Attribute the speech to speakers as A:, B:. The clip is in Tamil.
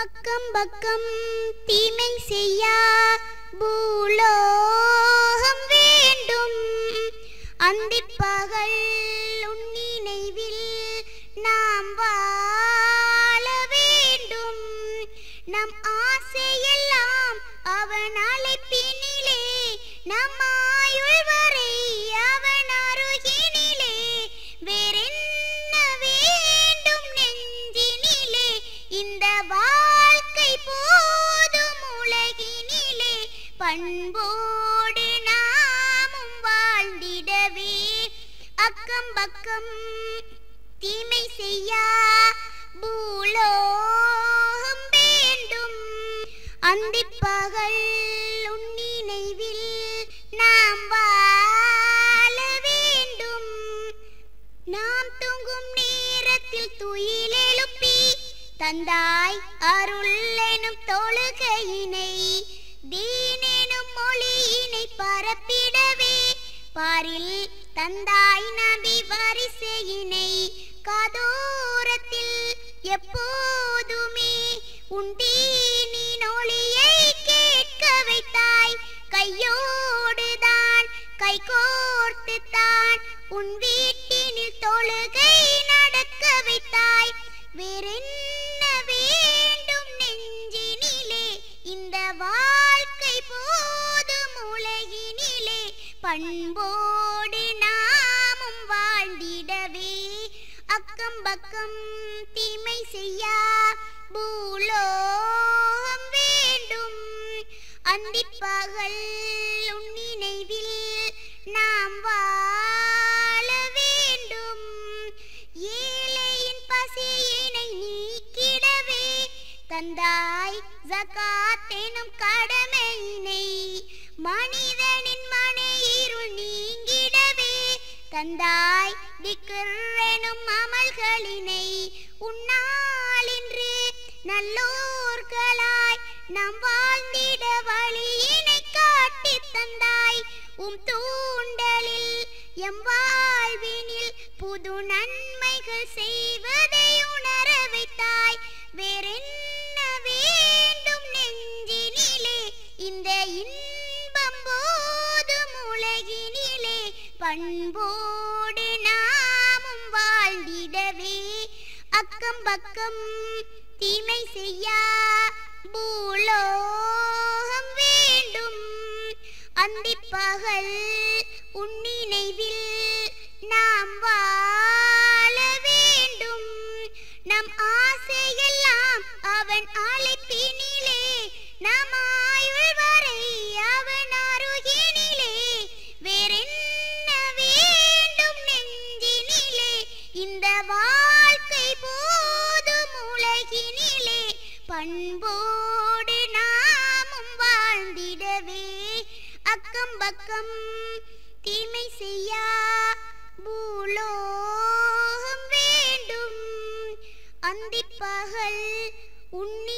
A: அக்கம் பக்கம் தீமை செய்யா பூலோகம் வேண்டும் அந்திப்பகல் உன் நினைவில் நாம் வாழ வேண்டும் நம் ஆசையெல்லாம் அவன் அழைப்பினிலே நம் ஆயுள் வரை அவன் அருகினிலே வேறென்ன வேண்டும் நெஞ்சினிலே இந்த வாழ்க்கை போதும் உலகினிலே பண்போடு நாமும் வாழ்ந்திடவே அக்கம் பக்கம் தீமை செய்யா பூலோகம் வேண்டும் அந்திப்பகல் உன் நினைவில் நாம் வாழ வேண்டும் நாம் தூங்கும் நேரத்தில் துயிலெழுப்பி தந்தாய் அருள் எனும் தொழுகையினை தீனெனும் மொழியினை பரப்பிடவே பாரில் தந்தாய் நபி வரிசையினை காதோரத்தில் எப்போதுமே உன் தீனின் ஒளியை கேட்க வைத்தாய் கையோடுதான் கை கோர்த்து தான் உன் வீட்டினில் தொழுகை நடக்க வைத்தாய் வேறென்ன வேண்டும் நெஞ்சினிலே இந்த வாழ்க்கை போதும் உலகினிலே பண்போடு நாமும் வாழ்ந்திடவே அக்கம் பக்கம் தீமை செய்யா பூலோகம் வேண்டும் அந்திப்பகல் உன் நினைவில் நாம் வாழ வேண்டும் ஏழையின் பசியினை நீக்கிடவே தந்தாய் ஜகாத் எனும் கடமையினை மனிதனின் மனையிருள் நீங்கிடவே தந்தாய் திக்ர் எனும் அமல்களினை உன்னாலின்று நல்லோர்களாய் நாம் வாழ்ந்திட வழியினை காட்டித் தந்தாய் உம் தூண்டலில் எம் வாழ்வினில் புது நன்மைகள் செய்வதை உணர வைத்தாய் வேறென்ன வேண்டும் நெஞ்சினிலே இந்த இன்பம் போதும் உலகினிலே பண்போடு நாமும் வாழ்ந்திடவே அக்கம் பக்கம் தீமை செய்யா பூலோகம் வேண்டும் அந்திப்பகல் உன் நினைவில் நாம் வாழ வேண்டும் நம் ஆசையெல்லாம் அவன் அழைப்பினிலே நம் ஆயுள் வரை அவன் அருகினிலே வேறென்ன வேண்டும் நெஞ்சினிலே இந்த வாழ்க்கை போதும் உலகினிலே பண்போடு நாமும் வாழ்ந்திடவே அக்கம் பக்கம் தீமை செய்யா பூலோகம் வேண்டும் அந்திப்பகல் உன்னி